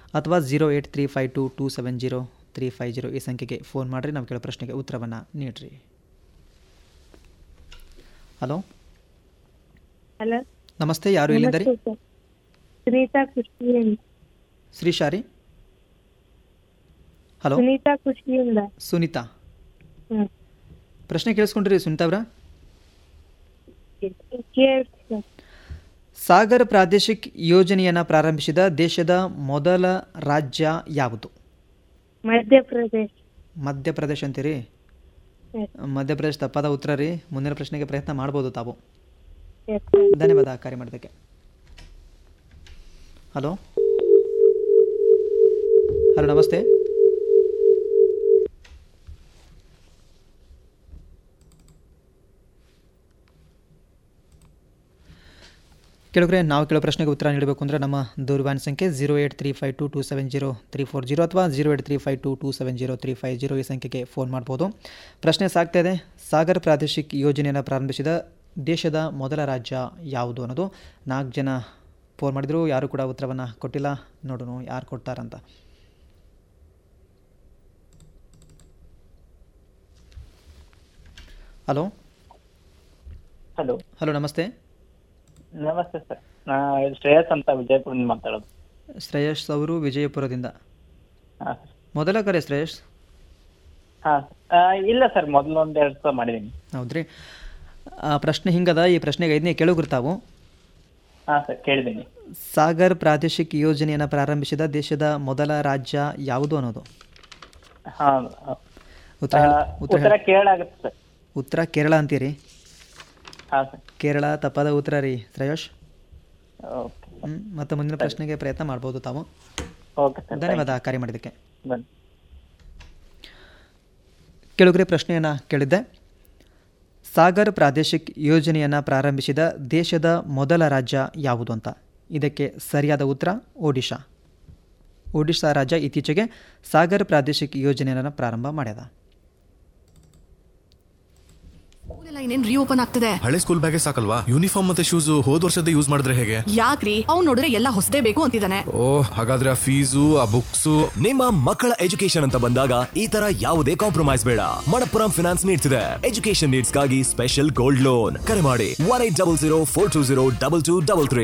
ಅಥವಾ zero eight three five two two seven zero three five zero ಈ ಸಂಖ್ಯೆಗೆ phone ಮಾಡಿರಿ ನಾವು ಕೇಳೋ ಪ್ರಶ್ನೆಗೆ ಉತ್ತರವನ್ನು ನೀಡಿರಿ ಹಲೋ ಹಲೋ ನಮಸ್ತೆ ಯಾರು ಎಲ್ಲಿಂದರಿ ನಮಸ್ತೆ ಸರ್ ಸುನೀತಾ ಖುಷಿಯಿಂದ ಶ್ರೀಶಾರಿ ಹಲೋ ಸುನೀತಾ ಖುಷಿಯಿಂದ ಸುನೀತಾ ಹ್ಮ್ ಪ್ರಶ್ನೆ ಕೇಳಿಸ್ಕೊಂಡ್ರಿ ಸುನೀತಾ ಅವರ ಕೇಳಿ ಸರ್ ಸಾಗರ್ ಪ್ರಾದೇಶಿಕ್ ಯೋಜನೆಯನ್ನು ಪ್ರಾರಂಭಿಸಿದ ದೇಶದ ಮೊದಲ ರಾಜ್ಯ ಯಾವುದು ಮಧ್ಯಪ್ರದೇಶ್ ಮಧ್ಯಪ್ರದೇಶ ಅಂತೀರಿ Yes, ಮಧ್ಯಪ್ರದೇಶ ತಪ್ಪಾದ ಉತ್ತರ ರೀ ಮುಂದಿನ ಪ್ರಶ್ನೆಗೆ ಪ್ರಯತ್ನ ಮಾಡ್ಬೋದು ತಾವು yes, sir. ಧನ್ಯವಾದ ಕಾರ್ಯ ಮಾಡೋದಕ್ಕೆ ಹಲೋ ಹಲೋ ನಮಸ್ತೆ ಕೇಳಿದ್ರೆ ನಾವು ಕೇಳೋ ಪ್ರಶ್ನೆಗೆ ಉತ್ತರ ನೀಡಬೇಕು ಅಂದರೆ ನಮ್ಮ ದೂರವಾಣಿ ಸಂಖ್ಯೆ zero eight three five two two seven zero three four zero ಅಥವಾ zero eight three five two two seven zero three five zero ಈ ಸಂಖ್ಯೆಗೆ ಫೋನ್ ಮಾಡ್ಬೋದು ಪ್ರಶ್ನೆ ಸಾಗ್ತಾ ಇದೆ ಸಾಗರ್ ಪ್ರಾದೇಶಿಕ್ ಯೋಜನೆಯನ್ನು ಪ್ರಾರಂಭಿಸಿದ ದೇಶದ ಮೊದಲ ರಾಜ್ಯ ಯಾವುದು ಅನ್ನೋದು ನಾಲ್ಕು ಜನ ಫೋನ್ ಮಾಡಿದ್ರು ಯಾರು ಕೂಡ ಉತ್ತರವನ್ನು ಕೊಟ್ಟಿಲ್ಲ ನೋಡೋಣ ಯಾರು ಕೊಡ್ತಾರಂತ ಹಲೋ ಹಲೋ ಹಲೋ ನಮಸ್ತೆ ನಮಸ್ತೆ ಸರ್ ನಾ ಶ್ರೇಯಸ್ ಅಂತ ವಿಜಯಪುರದಿಂದ ಮಾತಾಡೋದು ಶ್ರೇಯಸ್ ಅವರು ವಿಜಯಪುರದಿಂದ ಹಾಂ ಮೊದಲ ಕರೆ ಶ್ರೇಯಸ್ ಹಾಂ ಇಲ್ಲ ಸರ್ ಮೊದಲು ಒಂದು ಎರಡು ಸಲ ಮಾಡಿದ್ದೀನಿ ಹೌದ್ರಿ ಆ ಪ್ರಶ್ನೆ ಹಿಂಗದ ಈ ಪ್ರಶ್ನೆಗೆ ಐದನೇ ಕೇಳುಗ್ರು ತಾವು ಹಾಂ ಸರ್ ಕೇಳಿದ್ದೀನಿ ಸಾಗರ್ ಪ್ರಾದೇಶಿಕ್ ಯೋಜನೆಯನ್ನು ಪ್ರಾರಂಭಿಸಿದ ದೇಶದ ಮೊದಲ ರಾಜ್ಯ ಯಾವುದು ಅನ್ನೋದು ಹಾಂ ಉತ್ತರ ಹೇಳ- ಉತ್ತರ ಉತ್ತರ ಹೇಳ- ಕೇರಳ ಆಗುತ್ತೆ ಸರ್ ಉತ್ತರ ಕೇರಳ ಅಂತೀರಿ ಹಾಂ ಸರ್ ಕೇರಳ ತಪ್ಪಾದ ಉತ್ತರ ರೀ ಶ್ರೇಯಸ್ ಓಕೆ ಹ್ಮ್, ಮತ್ತೆ ಮುಂದಿನ ಪ್ರಶ್ನೆಗೆ ಪ್ರಯತ್ನ ಮಾಡ್ಬೋದು ತಾವು ಓಕೆ ಸರ್ ಧನ್ಯವಾದ ಕಾರ್ಯ ಮಾಡಿದ್ದಕ್ಕೆ ಬನ್ನಿ ಕೆಳಗರೆ ಪ್ರಶ್ನೆಯನ್ನು ಕೇಳಿದ್ದೆ ಸಾಗರ್ ಪ್ರಾದೇಶಿಕ್ ಯೋಜನೆಯನ್ನು ಪ್ರಾರಂಭಿಸಿದ ದೇಶದ ಮೊದಲ ರಾಜ್ಯ ಯಾವುದು ಅಂತ ಇದಕ್ಕೆ ಸರಿಯಾದ ಉತ್ತರ ಒಡಿಶಾ ಒಡಿಶಾ ರಾಜ್ಯ ಇತ್ತೀಚೆಗೆ ಸಾಗರ್ ಪ್ರಾದೇಶಿಕ್ ಯೋಜನೆಯನ್ನು ಪ್ರಾರಂಭ ಮಾಡ್ಯದ ಸ್ಕೂಲೆಲ್ಲ ಇನ್ನೇನ್ ರೀಓಪನ್ ಆಗ್ತದೆ ಹಳೆ ಸ್ಕೂಲ್ ಬ್ಯಾಗೆ ಸಾಕಲ್ವಾ ಯೂನಿಫಾರ್ಮ್ ಮತ್ತೆ ಶೂಸ್ ಹೋದ್ ವರ್ಷದ ಯೂಸ್ ಮಾಡಿದ್ರೆ ಹೇಗೆ ಯಾಕ್ರಿ ಅವ್ನ್ ನೋಡಿದ್ರೆ ಎಲ್ಲ ಹೊಸದೇ ಬೇಕು ಅಂತಿದ್ದಾನೆ ಓ ಹಾಗಾದ್ರೆ ಆ ಫೀಸು ಆ ಬುಕ್ಸು ನಿಮ್ಮ ಮಕ್ಕಳ ಎಜುಕೇಶನ್ ಅಂತ ಬಂದಾಗ ಈ ತರ ಯಾವುದೇ ಕಾಂಪ್ರಮೈಸ್ ಬೇಡ ಮಣಪ್ಪುರಂ ಫಿನಾನ್ಸ್ ನೀಡ್ತಿದೆ ಎಜುಕೇಶನ್ ನೀಡ್ಸ್ಗಾಗಿ ಸ್ಪೆಷಲ್ ಗೋಲ್ಡ್ ಲೋನ್ ಕರೆ ಮಾಡಿ one eight double zero four two zero double two double three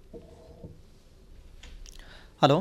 hello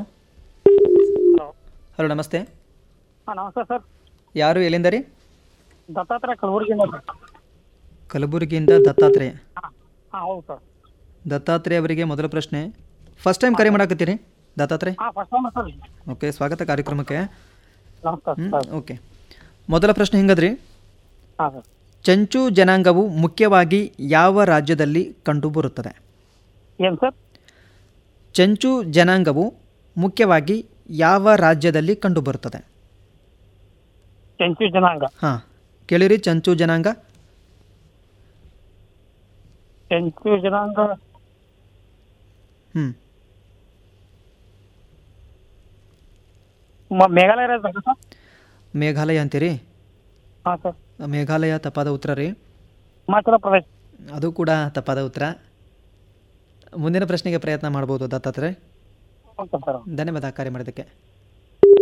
hello ನಮಸ್ತೆ ಹಾಂ ನಮಸ್ತೆ ಸರ್ ಯಾರು ಎಲ್ಲಿಂದ ರೀ ದತ್ತಾತ್ರೇಯ ಕಲಬುರಗಿಯಿಂದ ಸರ್ ಕಲಬುರಗಿಯಿಂದ ದತ್ತಾತ್ರೇಯ ಹಾಂ ಹಾಂ ಹೌದು ಸರ್ ದತ್ತಾತ್ರೇಯ ಅವರಿಗೆ ಮೊದಲ ಪ್ರಶ್ನೆ ಫಸ್ಟ್ ಟೈಮ್ ಕರೆ ಮಾಡಕತ್ತೀರಿ ದತ್ತಾತ್ರೇಯ ಹಾಂ ಫಸ್ಟ್ ಟೈಮ್ ಸರ್ ಓಕೆ ಸ್ವಾಗತ ಕಾರ್ಯಕ್ರಮಕ್ಕೆ ನಮಸ್ಕಾರ ಹ್ಮ್, ಸರ್ ಓಕೆ ಮೊದಲ ಪ್ರಶ್ನೆ ಹಿಂಗದ್ರಿ ಹಾಂ ಸರ್ ಚಂಚು ಜನಾಂಗವು ಮುಖ್ಯವಾಗಿ ಯಾವ ರಾಜ್ಯದಲ್ಲಿ ಕಂಡುಬರುತ್ತದೆ ಏನು ಸರ್ ಚಂಚು ಜನಾಂಗವು ಮುಖ್ಯವಾಗಿ ಯಾವ ರಾಜ್ಯದಲ್ಲಿ ಕಂಡುಬರುತ್ತದೆ ಚೆಂಚು ಜನಾಂಗ ಹಾಂ ಕೇಳಿರಿ ಚಂಚು ಜನಾಂಗ ಚೆಂಚು ಜನಾಂಗ ಹ್ಞೂ ಮ- ಮೇಘಾಲಯ ರಾಜ್ಯ ಸರ್ ಮೇಘಾಲಯ ಅಂತೀರಿ ಹಾಂ ಸರ್ ಮೇಘಾಲಯ ತಪ್ಪಾದ ಉತ್ತರ ರೀ ಹಿಮಾಚಲ ಪ್ರದೇಶ್ ಅದು ಕೂಡ ತಪ್ಪಾದ ಉತ್ತರ ಮುಂದಿನ ಪ್ರಶ್ನೆಗೆ ಪ್ರಯತ್ನ ಮಾಡ್ಬೋದು ದತ್ತಾತ್ರೇಯ ಓಕೆ ಸರ್ ಧನ್ಯವಾದ ಕಾರ್ಯ ಮಾಡಿದ್ದಕ್ಕೆ